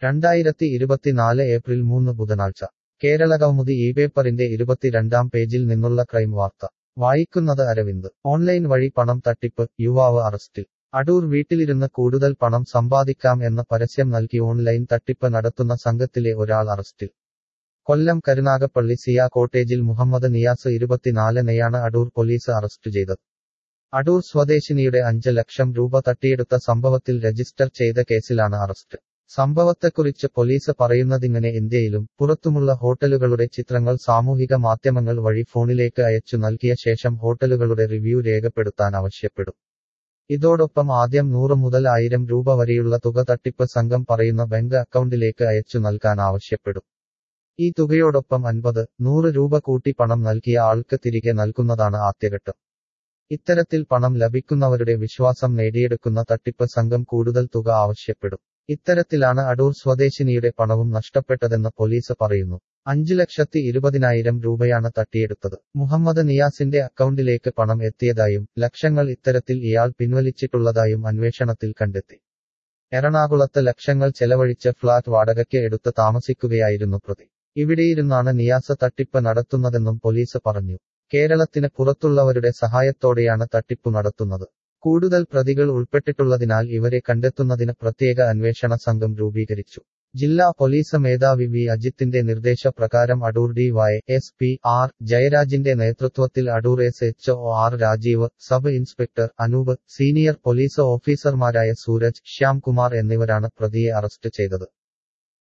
രണ്ടായിരത്തി ഇരുപത്തിനാല് ഏപ്രിൽ മൂന്ന് ബുധനാഴ്ച കേരളകൗമുദി ഈ പേപ്പറിന്റെ ഇരുപത്തിരണ്ടാം പേജിൽ നിന്നുള്ള ക്രൈം വാർത്ത വായിക്കുന്നത് അരവിന്ദ് ഓൺലൈൻ വഴി പണം തട്ടിപ്പ് യുവാവ് അറസ്റ്റിൽ അടൂർ വീട്ടിലിരുന്ന് കൂടുതൽ പണം സമ്പാദിക്കാം എന്ന പരസ്യം നൽകി ഓൺലൈൻ തട്ടിപ്പ് നടത്തുന്ന സംഘത്തിലെ ഒരാൾ അറസ്റ്റിൽ കൊല്ലം കരുനാഗപ്പള്ളി സിയ കോട്ടേജിൽ മുഹമ്മദ് നിയാസ് ഇരുപത്തിനാലിനെയാണ് അടൂർ പോലീസ് അറസ്റ്റ് ചെയ്തത് അടൂർ സ്വദേശിനിയുടെ അഞ്ച് ലക്ഷം രൂപ തട്ടിയെടുത്ത സംഭവത്തിൽ രജിസ്റ്റർ ചെയ്ത കേസിലാണ് അറസ്റ്റ് സംഭവത്തെക്കുറിച്ച് പോലീസ് പറയുന്നതിങ്ങനെ ഇന്ത്യയിലും പുറത്തുമുള്ള ഹോട്ടലുകളുടെ ചിത്രങ്ങൾ സാമൂഹിക മാധ്യമങ്ങൾ വഴി ഫോണിലേക്ക് അയച്ചു നൽകിയ ശേഷം ഹോട്ടലുകളുടെ റിവ്യൂ രേഖപ്പെടുത്താൻ ആവശ്യപ്പെടും ഇതോടൊപ്പം ആദ്യം നൂറ് മുതൽ ആയിരം രൂപ വരെയുള്ള തുക തട്ടിപ്പ് സംഘം പറയുന്ന ബാങ്ക് അക്കൗണ്ടിലേക്ക് അയച്ചു നൽകാൻ ആവശ്യപ്പെടും ഈ തുകയോടൊപ്പം അൻപത് നൂറ് രൂപ കൂട്ടി പണം നൽകിയ ആൾക്ക് തിരികെ നൽകുന്നതാണ് ആദ്യഘട്ടം ഇത്തരത്തിൽ പണം ലഭിക്കുന്നവരുടെ വിശ്വാസം നേടിയെടുക്കുന്ന തട്ടിപ്പ് സംഘം കൂടുതൽ തുക ആവശ്യപ്പെടും ഇത്തരത്തിലാണ് അടൂർ സ്വദേശിനിയുടെ പണവും നഷ്ടപ്പെട്ടതെന്ന് പോലീസ് പറയുന്നു അഞ്ചു ലക്ഷത്തി ഇരുപതിനായിരം രൂപയാണ് തട്ടിയെടുത്തത് മുഹമ്മദ് നിയാസിന്റെ അക്കൗണ്ടിലേക്ക് പണം എത്തിയതായും ലക്ഷങ്ങൾ ഇത്തരത്തിൽ ഇയാൾ പിൻവലിച്ചിട്ടുള്ളതായും അന്വേഷണത്തിൽ കണ്ടെത്തി എറണാകുളത്ത് ലക്ഷങ്ങൾ ചെലവഴിച്ച് ഫ്ളാറ്റ് വാടകയ്ക്ക് എടുത്ത് താമസിക്കുകയായിരുന്നു പ്രതി ഇവിടെയിരുന്നാണ് നിയാസ് തട്ടിപ്പ് നടത്തുന്നതെന്നും പോലീസ് പറഞ്ഞു കേരളത്തിന് പുറത്തുള്ളവരുടെ സഹായത്തോടെയാണ് തട്ടിപ്പു നടത്തുന്നത് കൂടുതൽ പ്രതികൾ ഉൾപ്പെട്ടിട്ടുള്ളതിനാൽ ഇവരെ കണ്ടെത്തുന്നതിന് പ്രത്യേക അന്വേഷണ സംഘം രൂപീകരിച്ചു ജില്ലാ പോലീസ് മേധാവി വി അജിത്തിന്റെ നിർദ്ദേശപ്രകാരം Adoor D Y S P R ജയരാജിന്റെ നേതൃത്വത്തിൽ Adoor S H O R Rajeev sub inspector Anoop senior police ഓഫീസർമാരായ സൂരജ് ശ്യാംകുമാർ എന്നിവരാണ് പ്രതിയെ അറസ്റ്റ് ചെയ്തത്